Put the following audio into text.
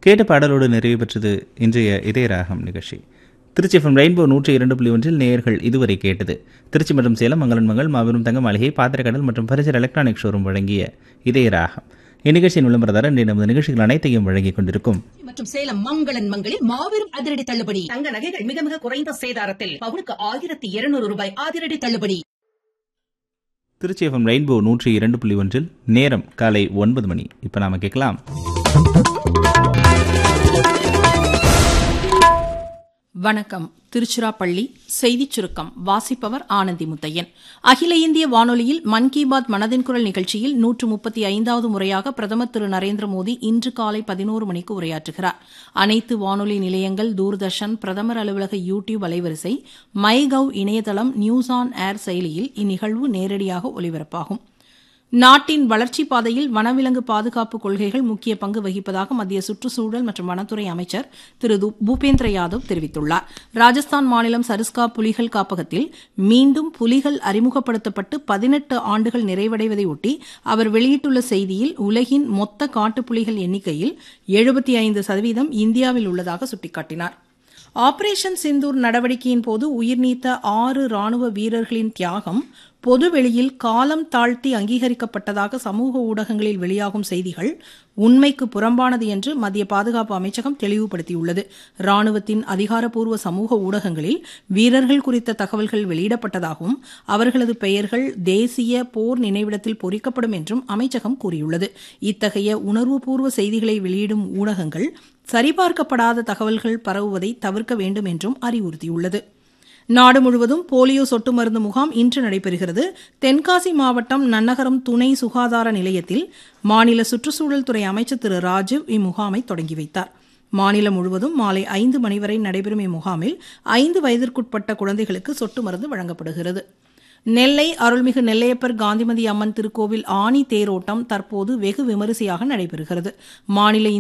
கேட்ட பாடலோடு நிறைவு பெற்றது இன்றைய இதய ராகம் நிகழ்ச்சி திருச்சி எஃப்எம் ரெயின்போ நூற்றி இரண்டு புள்ளி ஒன்றில் நேயர்கள் இதுவரை கேட்டது திருச்சி மற்றும் சேலம் மங்களன் மங்கள் மாபெரும் தங்க மாளிகை பாத்திரக்கடல் மற்றும் பரிசர் எலக்ட்ரானிக் ஷோரூம் வழங்கிய இதய ராகம் இந்நிகழ்ச்சியின் விளம்பரதாரர் இன்றைய நமது நிகழ்ச்சிகள் அனைத்தையும் வழங்கிக் கொண்டிருக்கும் மற்றும் சேலம் மங்களன் மங்களில் மாபெரும் அதிரடி தள்ளுபடி தங்க நகைகள் மிக மிக குறைந்த சேதாரத்தில் பவுனுக்கு ஆயிரத்தி இருநூறு ரூபாய் அதிரடி தள்ளுபடி திருச்சி எஃப்எம் ரெயின்போ நூற்றி இரண்டு புள்ளி ஒன்றில் நேரம் காலை ஒன்பது மணி இப்போ நாம கேட்கலாம் வணக்கம் திருச்சிராப்பள்ளி செய்திச் சுருக்கம் வாசிப்பவர் ஆனந்தி முத்தையன் அகில இந்திய வானொலியில் மன் கி பாத் மனதின் குரல் நிகழ்ச்சியில் நூற்று முப்பத்தி ஐந்தாவது முறையாக பிரதமர் திரு நரேந்திர மோடி இன்று காலை பதினோரு மணிக்கு உரையாற்றுகிறார் அனைத்து வானொலி நிலையங்கள் தூர்தர்ஷன் பிரதமர் அலுவலக யூ டியூப் அலைவரிசை மை கவ் இணையதளம் நியூஸ் ஆன் ஏர் செயலியில் இந்நிகழ்வு நேரடியாக ஒலிபரப்பாகும் நாட்டின் வளர்ச்சிப் பாதையில் வனவிலங்கு பாதுகாப்பு கொள்கைகள் முக்கிய பங்கு வகிப்பதாக மத்திய சுற்றுச்சூழல் மற்றும் வனத்துறை அமைச்சர் திரு து- பூபேந்திர யாதவ் தெரிவித்துள்ளார் ராஜஸ்தான் மாநிலம் சரிஸ்கா புலிகள் காப்பகத்தில் மீண்டும் புலிகள் அறிமுகப்படுத்தப்பட்டு பதினெட்டு ஆண்டுகள் நிறைவடைவதை ஒட்டி அவர் வெளியிட்டுள்ள செய்தியில் உலகின் மொத்த காட்டுப்புலிகள் எண்ணிக்கையில் எழுபத்தி ஐந்து சதவீதம் இந்தியாவில் உள்ளதாக சுட்டிக்காட்டினார் ஆபரேஷன் சிந்தூர் நடவடிக்கையின் போது உயிர்நீத்த ஆறு ராணுவ வீரர்களின் தியாகம் பொதுவெளியில் காலம் தாழ்த்தி அங்கீகரிக்கப்பட்டதாக சமூக ஊடகங்களில் வெளியாகும் செய்திகள் உண்மைக்கு புறம்பானது என்று மத்திய பாதுகாப்பு அமைச்சகம் தெளிவுபடுத்தியுள்ளது ராணுவத்தின் அதிகாரப்பூர்வ சமூக ஊடகங்களில் வீரர்கள் குறித்த தகவல்கள் வெளியிடப்பட்டதாகவும் அவர்களது பெயர்கள் தேசிய போர் நினைவிடத்தில் பொறிக்கப்படும் என்றும் அமைச்சகம் கூறியுள்ளது இத்தகைய உணர்வுபூர்வ செய்திகளை வெளியிடும் ஊடகங்கள் சரிபார்க்கப்படாத தகவல்கள் பரவுவதை தவிர்க்க வேண்டும் என்றும் அறிவுறுத்தியுள்ளது நாடு முழுவதும் போலியோ சொட்டு மருந்து முகாம் இன்று நடைபெறுகிறது தென்காசி மாவட்டம் நன்னகரம் துணை சுகாதார நிலையத்தில் மாநில சுற்றுச்சூழல் துறை அமைச்சர் திரு ராஜீவ் இம்முகாமை தொடங்கி வைத்தார் மாநிலம் முழுவதும் மாலை ஐந்து மணி வரை நடைபெறும் இம்முகாமில் ஐந்து வயதிற்குட்பட்ட குழந்தைகளுக்கு சொட்டு மருந்து வழங்கப்படுகிறது நெல்லை அருள்மிகு நெல்லையப்பர் காந்திமதி அம்மன் திருக்கோவில் ஆணி தேரோட்டம் தற்போது வெகு விமரிசையாக நடைபெறுகிறது மாநில